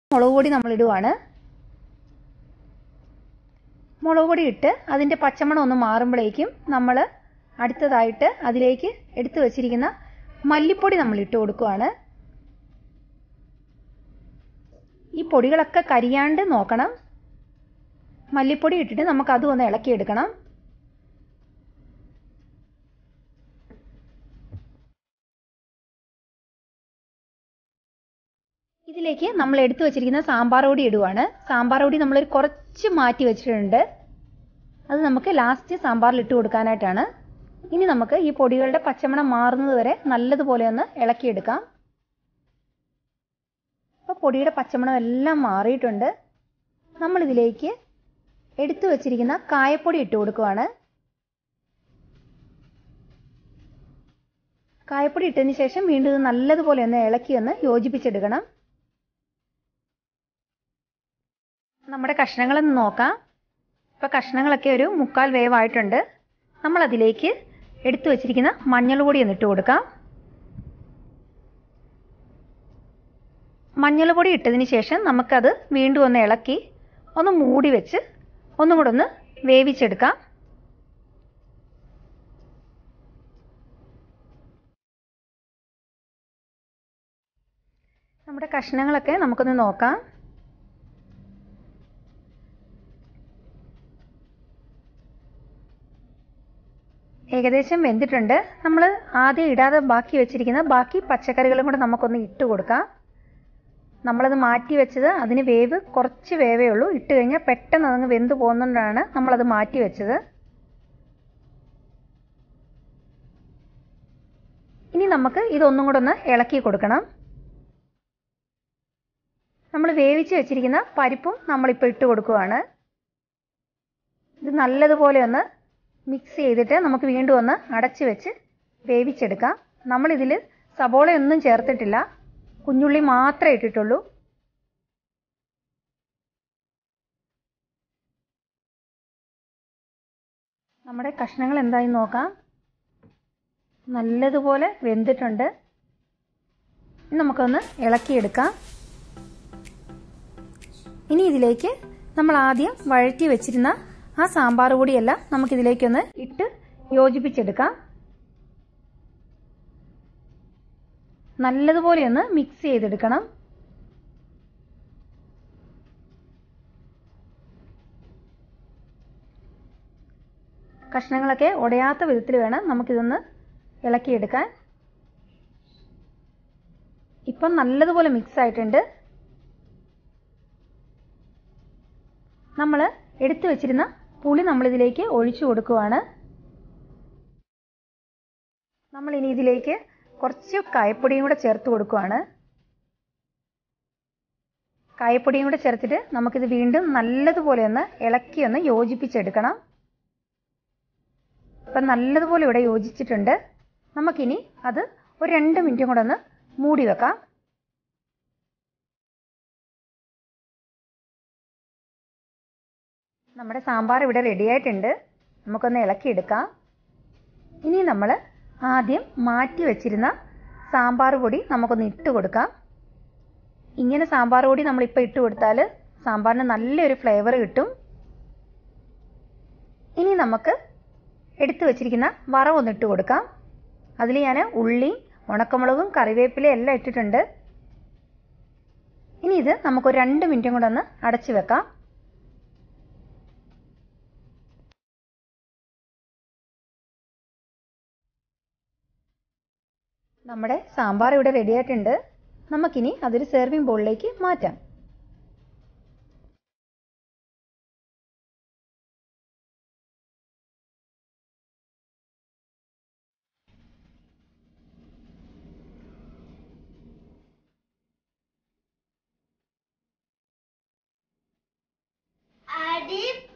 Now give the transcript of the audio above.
മുളക് പൊടി നമ്മൾ ഇടുവാണ് മുളക് പൊടി ഇട്ട് അതിൻ്റെ പച്ചമണം ഒന്ന് മാറുമ്പോഴേക്കും നമ്മൾ അടുത്തതായിട്ട് അതിലേക്ക് എടുത്തു വച്ചിരിക്കുന്ന മല്ലിപ്പൊടി നമ്മൾ ഇട്ട് കൊടുക്കുവാണ് ഈ പൊടികളൊക്കെ കരിയാണ്ട് നോക്കണം മല്ലിപ്പൊടി ഇട്ടിട്ട് നമുക്ക് അതും ഒന്ന് ഇളക്കിയെടുക്കണം ഇതിലേക്ക് നമ്മൾ എടുത്തു വെച്ചിരിക്കുന്ന സാമ്പാർ പൊടി ഇടുവാണ് സാമ്പാർ പൊടി നമ്മളൊരു കുറച്ച് മാറ്റി വെച്ചിട്ടുണ്ട് അത് നമുക്ക് ലാസ്റ്റ് സാമ്പാറിൽ ഇട്ട് കൊടുക്കാനായിട്ടാണ് ഇനി നമുക്ക് ഈ പൊടികളുടെ പച്ചമണം മാറുന്നത് വരെ നല്ലതുപോലെ ഒന്ന് ഇളക്കിയെടുക്കാം അപ്പോൾ പൊടിയുടെ പച്ചമണം എല്ലാം മാറിയിട്ടുണ്ട് നമ്മളിതിലേക്ക് എടുത്തു വച്ചിരിക്കുന്ന കായപ്പൊടി ഇട്ട് കൊടുക്കുവാണ് കായപ്പൊടി ഇട്ടതിന് ശേഷം വീണ്ടും ഇത് നല്ലതുപോലെ ഒന്ന് ഇളക്കി ഒന്ന് യോജിപ്പിച്ചെടുക്കണം നമ്മുടെ കഷ്ണങ്ങളൊന്ന് നോക്കാം ഇപ്പോൾ കഷ്ണങ്ങളൊക്കെ ഒരു മുക്കാൽ വേവായിട്ടുണ്ട് നമ്മളതിലേക്ക് എടുത്തു വച്ചിരിക്കുന്ന മഞ്ഞൾ പൊടി ഒന്ന് ഇട്ട് കൊടുക്കാം മഞ്ഞൾ പൊടി ഇട്ടതിന് ശേഷം നമുക്കത് വീണ്ടും ഒന്ന് ഇളക്കി ഒന്ന് മൂടി വെച്ച് ഒന്നും കൂടെ ഒന്ന് വേവിച്ചെടുക്കാം നമ്മുടെ കഷ്ണങ്ങളൊക്കെ നമുക്കൊന്ന് നോക്കാം ഏകദേശം വെന്തിട്ടുണ്ട് നമ്മൾ ആദ്യം ഇടാതെ ബാക്കി വെച്ചിരിക്കുന്ന ബാക്കി പച്ചക്കറികളും കൂടെ നമുക്കൊന്ന് ഇട്ട് കൊടുക്കാം നമ്മളത് മാറ്റി വെച്ചത് അതിന് വേവ് കുറച്ച് വേവേ ഉള്ളൂ ഇട്ട് കഴിഞ്ഞാൽ പെട്ടെന്ന് അതങ്ങ് വെന്ത് പോകുന്നതുകൊണ്ടാണ് നമ്മളത് മാറ്റി വെച്ചത് ഇനി നമുക്ക് ഇതൊന്നും കൂടെ ഒന്ന് ഇളക്കി കൊടുക്കണം നമ്മൾ വേവിച്ച് വെച്ചിരിക്കുന്ന പരിപ്പും നമ്മളിപ്പോൾ ഇട്ട് കൊടുക്കുവാണ് ഇത് നല്ലതുപോലെ ഒന്ന് മിക്സ് ചെയ്തിട്ട് നമുക്ക് വീണ്ടും ഒന്ന് അടച്ച് വെച്ച് വേവിച്ചെടുക്കാം നമ്മളിതിൽ സബോളയൊന്നും ചേർത്തിട്ടില്ല കുഞ്ഞുള്ളി മാത്രമേ ഇട്ടിട്ടുള്ളൂ നമ്മുടെ കഷ്ണങ്ങൾ എന്തായി നോക്കാം നല്ലതുപോലെ വെന്തിട്ടുണ്ട് നമുക്കൊന്ന് ഇളക്കിയെടുക്കാം ഇനി ഇതിലേക്ക് നമ്മൾ ആദ്യം വഴറ്റി വെച്ചിരുന്ന ആ സാമ്പാർ പൊടിയെല്ലാം നമുക്കിതിലേക്കൊന്ന് ഇട്ട് യോജിപ്പിച്ചെടുക്കാം നല്ലതുപോലെ ഒന്ന് മിക്സ് ചെയ്തെടുക്കണം കഷ്ണങ്ങളൊക്കെ ഉടയാത്ത വിധത്തിൽ വേണം നമുക്കിതൊന്ന് ഇളക്കിയെടുക്കാൻ ഇപ്പം നല്ലതുപോലെ മിക്സ് ആയിട്ടുണ്ട് നമ്മൾ എടുത്തു വെച്ചിരുന്ന പുളി നമ്മളിതിലേക്ക് ഒഴിച്ചു കൊടുക്കുവാണ് നമ്മൾ ഇനി ഇതിലേക്ക് കുറച്ച് കായപ്പൊടിയും കൂടെ ചേർത്ത് കൊടുക്കുവാണ് കായപ്പൊടിയും കൂടെ ചേർത്തിട്ട് നമുക്കിത് വീണ്ടും നല്ലതുപോലെ ഒന്ന് ഇളക്കി ഒന്ന് യോജിപ്പിച്ചെടുക്കണം ഇപ്പം നല്ലതുപോലെ ഇവിടെ യോജിച്ചിട്ടുണ്ട് നമുക്കിനി അത് ഒരു രണ്ട് മിനിറ്റും കൂടെ ഒന്ന് മൂടി വെക്കാം നമ്മുടെ സാമ്പാർ ഇവിടെ റെഡി ആയിട്ടുണ്ട് നമുക്കൊന്ന് ഇളക്കിയെടുക്കാം ഇനി നമ്മൾ ആദ്യം മാറ്റി വെച്ചിരുന്ന സാമ്പാർ പൊടി നമുക്കൊന്ന് ഇട്ട് കൊടുക്കാം ഇങ്ങനെ സാമ്പാർ പൊടി നമ്മളിപ്പോൾ ഇട്ട് കൊടുത്താൽ സാമ്പാറിന് നല്ലൊരു ഫ്ലേവർ കിട്ടും ഇനി നമുക്ക് എടുത്തു വെച്ചിരിക്കുന്ന വറവൊന്ന് ഇട്ട് കൊടുക്കാം അതിൽ ഞാൻ ഉള്ളി ഉണക്കമുളകും കറിവേപ്പിലയും എല്ലാം ഇട്ടിട്ടുണ്ട് ഇനി ഇത് നമുക്കൊരു രണ്ട് മിനിറ്റും കൂടെ ഒന്ന് അടച്ചു വെക്കാം നമ്മുടെ സാമ്പാർ ഇവിടെ റെഡി ആയിട്ടുണ്ട് നമുക്കിനി അതൊരു സെർവിങ് ബോളിലേക്ക് മാറ്റാം അടിപൊളി